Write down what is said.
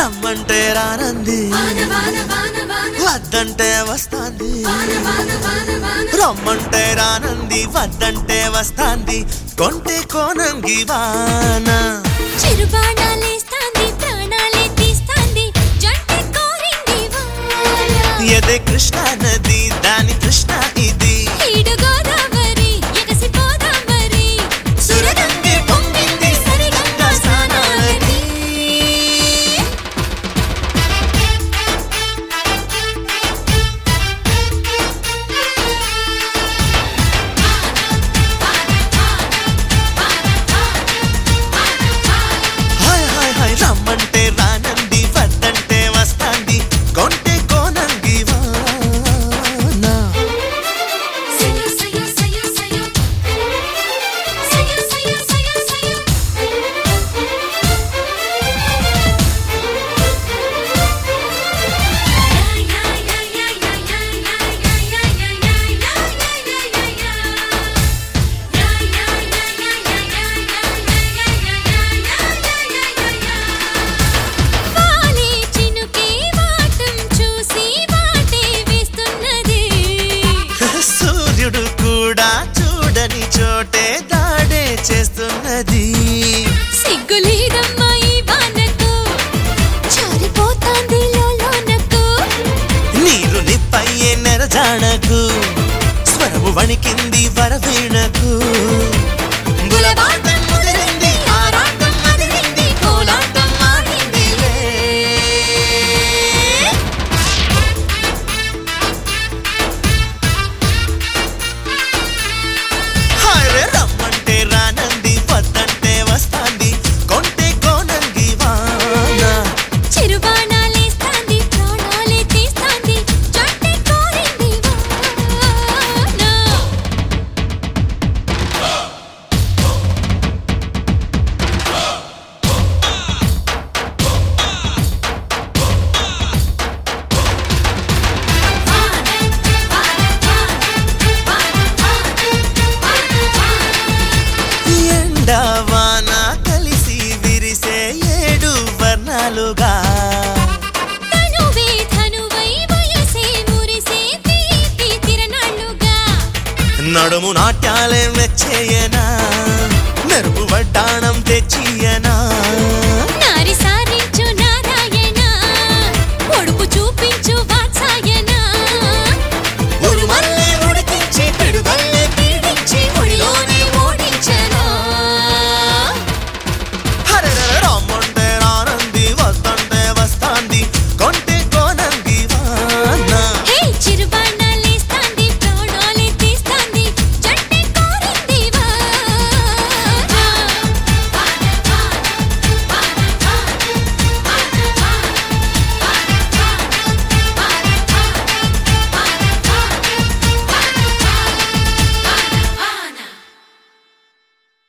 రమ్మంటే రానంది వాన వాన వాన వాన వద్దంటే వస్తాంది వాన వాన వాన వాన రమ్మంటే రానంది వద్దంటే వస్తాంది కొంటే కోనంగి వాన చిరుబాణాలేస్తాంది ప్రాణాలే తీస్తాంది జంట కోరింది వాన ఎదే కృష్ణ నది దాని కృష్ణ ఇది ఈడు గోదావరి ఎగసి పోదావరి సురగంగే పొంగింది సరిగంగా స్నానాలకి హాయ్ హాయ్ హాయ్ రమ్మంటే రానంది వద్దంటే వస్తాంది కొంటే కోనంగి వాన సయ్యో సయ్యో సయ్యో సయ్యో సయ్యో సయ్యో సయ్యో సయ్యో వాలే చినుకే వాటం చూసి వాటే వేస్తున్నది సూర్యుడు కూడా చూడని చోటే దాడే చేస్తున్నది సిగ్గులేదమ్మా ఈ వానకు జారిపోతాంది లోలోనకు నీరు నిప్పయ్యే నెరజాణకు స్వరము వణికింది వరవీణకు గులబాటం ముదిరింది ఆరాటం మదిరింది కోలాటం మారిందిలే హాయ్ రమ్మంటే రానంది వద్దంటే వస్తాంది కొంటే కోనంగి వాన చిరుబాణాలేస్తాంది ప్రాణాలే తీస్తాంది జంట కోరింది వాన ఎండ వాన కలిసి విరిసే ఏడు వర్ణాలుగా తనువే ధనువై వయసే మురిసే తీపి తిరణాళ్ళుగా నడుము నాట్యాలే మెచ్చేయనా మెరుపు వడ్డాణం తెచ్చి